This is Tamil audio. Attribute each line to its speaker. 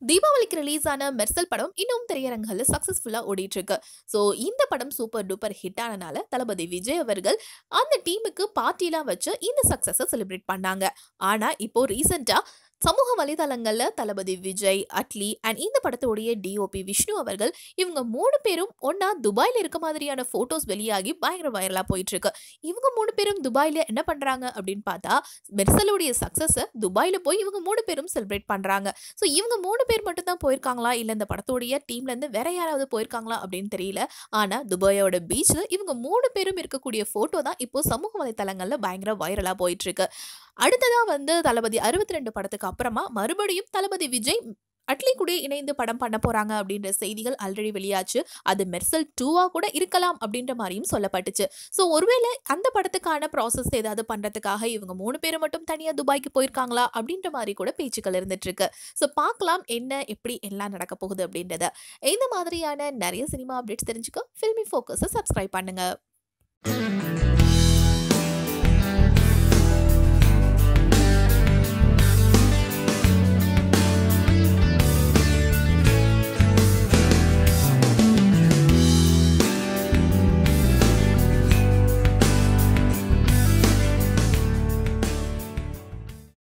Speaker 1: தீபாவளிக்கு ரிலீஸ் ஆன மெர்சல் படம் இன்னும் திரையரங்குகள்ல சக்சஸ்ஃபுல்லா ஓடிட்டு இருக்கு ஸோ இந்த படம் சூப்பர் டூப்பர் ஹிட் ஆனனால தளபதி விஜய் அவர்கள் அந்த டீமுக்கு பார்ட்டிலாம் வச்சு இந்த சக்சஸை செலிப்ரேட் பண்ணாங்க ஆனா இப்போ ரீசெண்டா சமூக வலைதளங்கள்ல தளபதி விஜய் அட்லி அண்ட் இந்த படத்தோடைய டிஓபி விஷ்ணு அவர்கள் இவங்க மூணு பேரும் ஒண்ணா துபாயில இருக்க மாதிரியான போட்டோஸ் வெளியாகி பயங்கர வைரலா போயிட்டு இருக்கு இவங்க மூணு பேரும் துபாயில என்ன பண்றாங்க அப்படின்னு பார்த்தா மெர்சலுடைய சக்சஸை துபாயில போய் இவங்க மூணு பேரும் செலிப்ரேட் பண்றாங்க ஸோ இவங்க மூணு பேர் மட்டும் தான் போயிருக்காங்களா இல்லை இந்த படத்தோடைய டீம்ல இருந்து வேற யாராவது போயிருக்காங்களா அப்படின்னு தெரியல ஆனா துபாயோட பீச்ல இவங்க மூணு பேரும் இருக்கக்கூடிய போட்டோ தான் இப்போ சமூக வலைத்தளங்கள்ல பயங்கர வைரலா போயிட்டு இருக்கு அடுத்ததா வந்து தளபதி அறுபத்தி ரெண்டு படத்துக்கு அப்புறமா மறுபடியும் தளபதி விஜய் அட்லி கூட இணைந்து படம் பண்ண போறாங்க அப்படின்ற செய்திகள் ஆல்ரெடி வெளியாச்சு அது மெர்சல் டூவா கூட இருக்கலாம் அப்படின்ற மாதிரியும் சொல்லப்பட்டுச்சு ஸோ ஒருவேளை அந்த படத்துக்கான ப்ராசஸ் ஏதாவது பண்றதுக்காக இவங்க மூணு பேரும் மட்டும் தனியா துபாய்க்கு போயிருக்காங்களா அப்படின்ற மாதிரி கூட பேச்சுக்கள் இருந்துட்டு இருக்கு ஸோ பார்க்கலாம் என்ன எப்படி எல்லாம் நடக்க போகுது அப்படின்றத இந்த மாதிரியான நிறைய சினிமா அப்டேட்ஸ் தெரிஞ்சுக்க ஃபில்மி ஃபோக்கஸை சப்ஸ்கிரைப் பண்ணுங்க